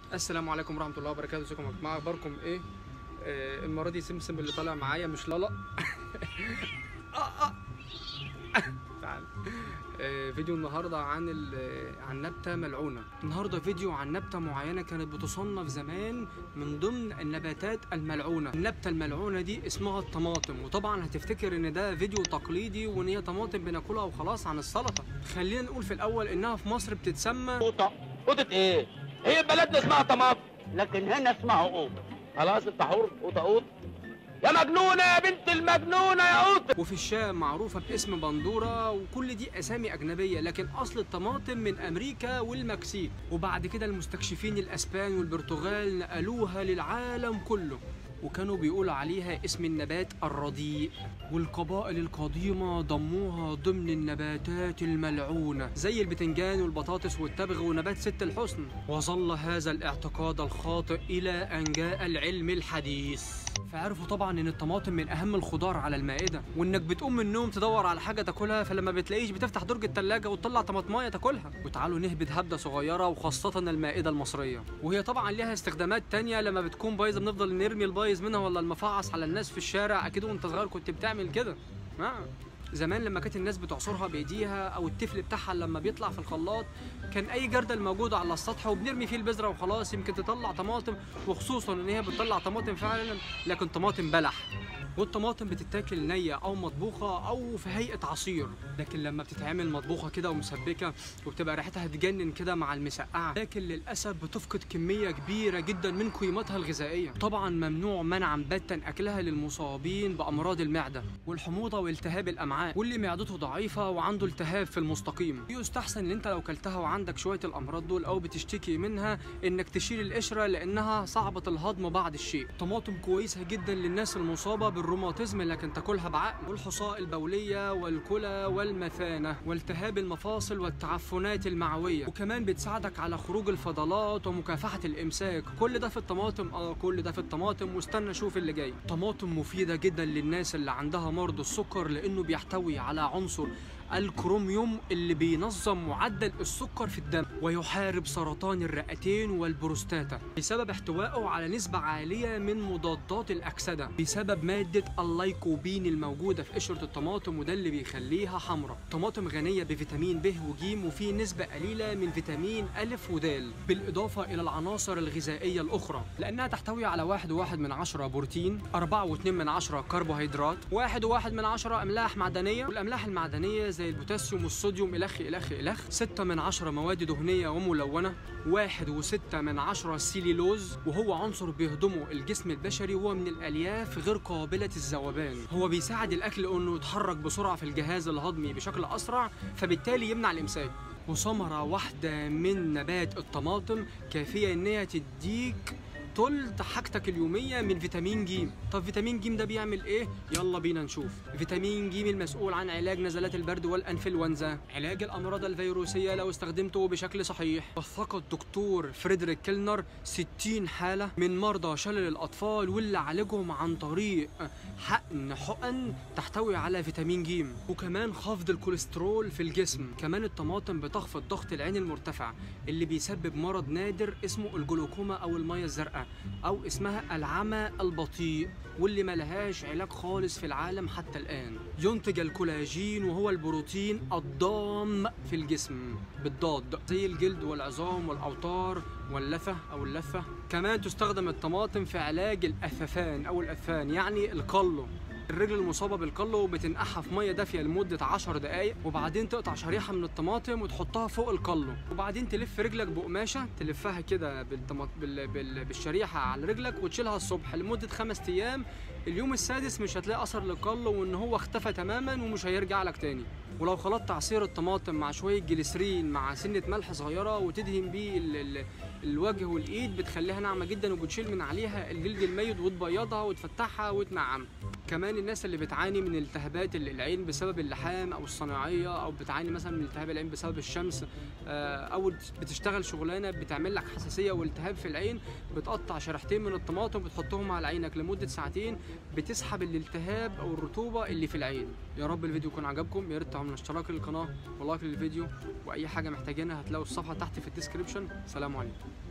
السلام عليكم ورحمه الله وبركاته ازيكم يا جماعه اخباركم ايه آه المره دي سمسم اللي طالع معايا مش لالا آه آه. تعال آه فيديو النهارده عن ال- عن نبته ملعونه النهارده فيديو عن نبته معينه كانت بتصنف زمان من ضمن النباتات الملعونه النبته الملعونه دي اسمها الطماطم وطبعا هتفتكر ان ده فيديو تقليدي وان هي طماطم بناكلها وخلاص عن السلطه خلينا نقول في الاول انها في مصر بتتسمى قوطة قوطة ايه؟ هي بلدنا اسمها طماطم لكن هنا اسمها قوطة خلاص انت حر قوطة قوطة يا مجنونة يا بنت المجنونة يا قوطة وفي الشام معروفة باسم بندورة وكل دي أسامي أجنبية لكن أصل الطماطم من أمريكا والمكسيك وبعد كده المستكشفين الأسبان والبرتغال نقلوها للعالم كله وكانوا بيقولوا عليها اسم النبات الرديء والقبائل القديمة ضموها ضمن النباتات الملعونة زي البتنجان والبطاطس والتبغ ونبات ست الحسن وظل هذا الاعتقاد الخاطئ إلى أن جاء العلم الحديث فعرفوا طبعا ان الطماطم من اهم الخضار على المائده وانك بتقوم من النوم تدور على حاجه تاكلها فلما بتلاقيش بتفتح درج التلاجة وتطلع طماطمايه تاكلها وتعالوا نهبد هبده صغيره وخاصه المائده المصريه وهي طبعا ليها استخدامات تانية لما بتكون بايظه بنفضل نرمي البايظ منها ولا المفعص على الناس في الشارع اكيد وانت صغير كنت بتعمل كده آه. زمان لما كانت الناس بتعصرها بايديها او التفل بتاعها لما بيطلع في الخلاط كان اي جردل موجود على السطح وبنرمي فيه البذره وخلاص يمكن تطلع طماطم وخصوصا ان هي بتطلع طماطم فعلا لكن طماطم بلح والطماطم بتتاكل نية أو مطبوخة أو في هيئة عصير لكن لما بتتعمل مطبوخة كده ومسبكة وبتبقى ريحتها تجنن كده مع المسقعة لكن للأسف بتفقد كمية كبيرة جدا من قيمتها الغذائية طبعا ممنوع منعا باتا أكلها للمصابين بأمراض المعدة والحموضة والتهاب الأمعاء واللي معدته ضعيفة وعنده التهاب في المستقيم يستحسن ان انت لو كلتها وعندك شوية الأمراض دول أو بتشتكي منها انك تشيل القشرة لأنها صعبة الهضم بعد الشيء طماطم كويسة جدا للناس المصابة بالروماتيزم لكن تاكلها بعقل والحصاء البولية والكلى والمثانة والتهاب المفاصل والتعفنات المعوية وكمان بتساعدك على خروج الفضلات ومكافحة الإمساك كل ده في الطماطم اه كل ده في الطماطم واستنى شوف اللي جاي طماطم مفيدة جدا للناس اللي عندها مرض السكر لأنه بيحتوي على عنصر الكروميوم اللي بينظم معدل السكر في الدم ويحارب سرطان الرئتين والبروستاتا بسبب احتوائه على نسبة عالية من مضادات الأكسدة بسبب مادة اللايكوبين الموجودة في قشرة الطماطم وده اللي بيخليها حمراء طماطم غنية بفيتامين ب وج وفيه نسبة قليلة من فيتامين ألف ودال بالإضافة إلى العناصر الغذائية الأخرى لأنها تحتوي على واحد وواحد من عشرة بروتين أربعة واتنين من عشرة كربوهيدرات واحد وواحد من عشرة أملاح معدنية والأملاح المعدنية زي البوتاسيوم والصوديوم إلخ إلخ إلخ ستة من عشرة مواد دهنية وملونة واحد وستة من عشرة سيليلوز وهو عنصر بيهضمه الجسم البشري وهو من الألياف غير قابلة الذوبان هو بيساعد الأكل إنه يتحرك بسرعة في الجهاز الهضمي بشكل أسرع فبالتالي يمنع الإمساك وثمرة واحدة من نبات الطماطم كافية إن هي تديك تلت حاجتك اليوميه من فيتامين ج طب فيتامين ج ده بيعمل ايه يلا بينا نشوف فيتامين ج المسؤول عن علاج نزلات البرد والانفلونزا علاج الامراض الفيروسيه لو استخدمته بشكل صحيح وثق الدكتور فريدريك كيلنر 60 حاله من مرضى شلل الاطفال واللي عالجهم عن طريق حقن حقن تحتوي على فيتامين ج وكمان خفض الكوليسترول في الجسم كمان الطماطم بتخفض ضغط العين المرتفع اللي بيسبب مرض نادر اسمه الجلوكوما او الميه الزرقاء او اسمها العمى البطيء واللي ملهاش علاج خالص في العالم حتى الان ينتج الكولاجين وهو البروتين الضام في الجسم بالضاد زي الجلد والعظام والاوتار واللثه او اللثه كمان تستخدم الطماطم في علاج الاثفان او الاثفان يعني القلو الرجل المصابه بالقلو بتنقعها في ميه دافيه لمده 10 دقائق وبعدين تقطع شريحه من الطماطم وتحطها فوق القلو وبعدين تلف رجلك بقماشه تلفها كده بالطماط... بال... بال... بالشريحه على رجلك وتشيلها الصبح لمده خمس ايام اليوم السادس مش هتلاقي اثر للقلو وان هو اختفى تماما ومش هيرجع لك تاني ولو خلطت عصير الطماطم مع شويه جليسرين مع سنه ملح صغيره وتدهن بيه ال... ال... الوجه والايد بتخليها ناعمه جدا وبتشيل من عليها الجلد الميت وتبيضها وتفتحها وتنعمها كمان الناس اللي بتعاني من التهابات العين بسبب اللحام او الصناعيه او بتعاني مثلا من التهاب العين بسبب الشمس او بتشتغل شغلانه بتعمل لك حساسيه والتهاب في العين بتقطع شريحتين من الطماطم بتحطهم على عينك لمده ساعتين بتسحب الالتهاب او الرطوبه اللي في العين يا رب الفيديو يكون عجبكم يا ريت تعملوا اشتراك للقناه ولايك للفيديو واي حاجه محتاجينها هتلاقوا الصفحه تحت في الديسكربشن سلام عليكم